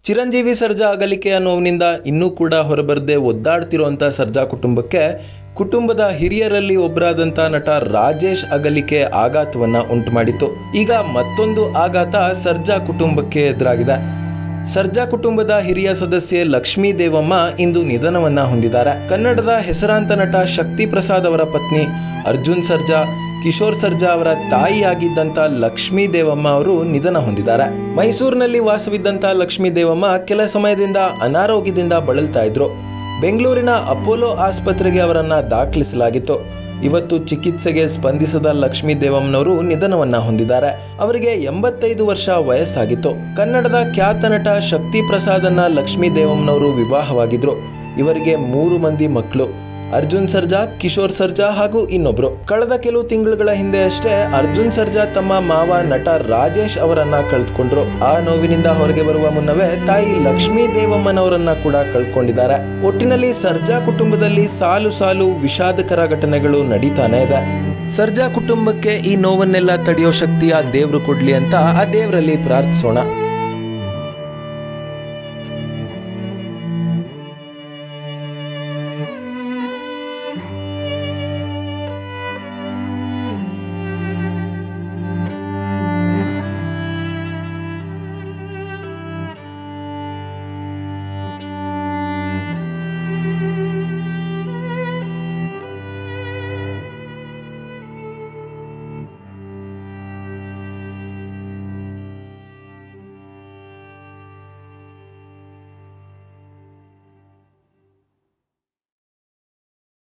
ಚಿರಂಜೀವಿ ಸರ್ಜಾ ಅಗಲಿಕೆಯ ನೋವಿನಿಂದ ಇನ್ನೂ ಕೂಡ ಹೊರಬರದೆ ಒದ್ದಾಡ್ತಿರುವಂಥ ಸರ್ಜಾ ಕುಟುಂಬಕ್ಕೆ ಕುಟುಂಬದ ಹಿರಿಯರಲ್ಲಿ ಒಬ್ಬರಾದಂಥ ನಟ ರಾಜೇಶ್ ಅಗಲಿಕೆ ಆಘಾತವನ್ನ ಉಂಟು ಮಾಡಿತು ಈಗ ಮತ್ತೊಂದು ಆಘಾತ ಸರ್ಜಾ ಕುಟುಂಬಕ್ಕೆ ಎದುರಾಗಿದೆ ಸರ್ಜಾ ಕುಟುಂಬದ ಹಿರಿಯ ಸದಸ್ಯೆ ಲಕ್ಷ್ಮೀ ದೇವಮ್ಮ ಇಂದು ನಿಧನವನ್ನ ಹೊಂದಿದ್ದಾರೆ ಕನ್ನಡದ ಹೆಸರಾಂತ ನಟ ಶಕ್ತಿ ಪ್ರಸಾದ್ ಅವರ ಪತ್ನಿ ಅರ್ಜುನ್ ಸರ್ಜಾ ಕಿಶೋರ್ ಸರ್ಜಾ ಅವರ ತಾಯಿಯಾಗಿದ್ದಂಥ ಲಕ್ಷ್ಮೀ ದೇವಮ್ಮ ಅವರು ನಿಧನ ಹೊಂದಿದ್ದಾರೆ ಮೈಸೂರಿನಲ್ಲಿ ವಾಸವಿದ್ದಂಥ ಲಕ್ಷ್ಮೀ ದೇವಮ್ಮ ಕೆಲ ಸಮಯದಿಂದ ಅನಾರೋಗ್ಯದಿಂದ ಬಳಲ್ತಾ ಇದ್ರು ಬೆಂಗಳೂರಿನ ಅಪೋಲೋ ಆಸ್ಪತ್ರೆಗೆ ಅವರನ್ನ ದಾಖಲಿಸಲಾಗಿತ್ತು ಇವತ್ತು ಚಿಕಿತ್ಸೆಗೆ ಸ್ಪಂದಿಸದ ಲಕ್ಷ್ಮೀ ದೇವಮ್ಮನವರು ನಿಧನವನ್ನ ಹೊಂದಿದ್ದಾರೆ ಅವರಿಗೆ ಎಂಬತ್ತೈದು ವರ್ಷ ವಯಸ್ಸಾಗಿತ್ತು ಕನ್ನಡದ ಖ್ಯಾತ ನಟ ಶಕ್ತಿ ಪ್ರಸಾದನ್ನ ಲಕ್ಷ್ಮೀ ದೇವಮ್ಮನವರು ವಿವಾಹವಾಗಿದ್ರು ಇವರಿಗೆ ಮೂರು ಮಂದಿ ಮಕ್ಕಳು ಅರ್ಜುನ್ ಸರ್ಜಾ ಕಿಶೋರ್ ಸರ್ಜಾ ಹಾಗೂ ಇನ್ನೊಬ್ರು ಕಳೆದ ಕೆಲವು ತಿಂಗಳುಗಳ ಹಿಂದೆ ಅಷ್ಟೇ ಅರ್ಜುನ್ ಸರ್ಜಾ ತಮ್ಮ ಮಾವ ನಟ ರಾಜೇಶ್ ಅವರನ್ನ ಕಳೆದುಕೊಂಡ್ರು ಆ ನೋವಿನಿಂದ ಹೊರಗೆ ಬರುವ ಮುನ್ನವೇ ತಾಯಿ ಲಕ್ಷ್ಮೀ ದೇವಮ್ಮನವರನ್ನ ಕೂಡ ಕಳ್ಕೊಂಡಿದ್ದಾರೆ ಒಟ್ಟಿನಲ್ಲಿ ಸರ್ಜಾ ಕುಟುಂಬದಲ್ಲಿ ಸಾಲು ಸಾಲು ವಿಷಾದಕರ ಘಟನೆಗಳು ನಡೀತಾನೆ ಇದೆ ಸರ್ಜಾ ಕುಟುಂಬಕ್ಕೆ ಈ ನೋವನ್ನೆಲ್ಲ ತಡೆಯೋ ಶಕ್ತಿ ಆ ದೇವ್ರು ಕೊಡ್ಲಿ ಅಂತ ಆ ದೇವರಲ್ಲಿ ಪ್ರಾರ್ಥಿಸೋಣ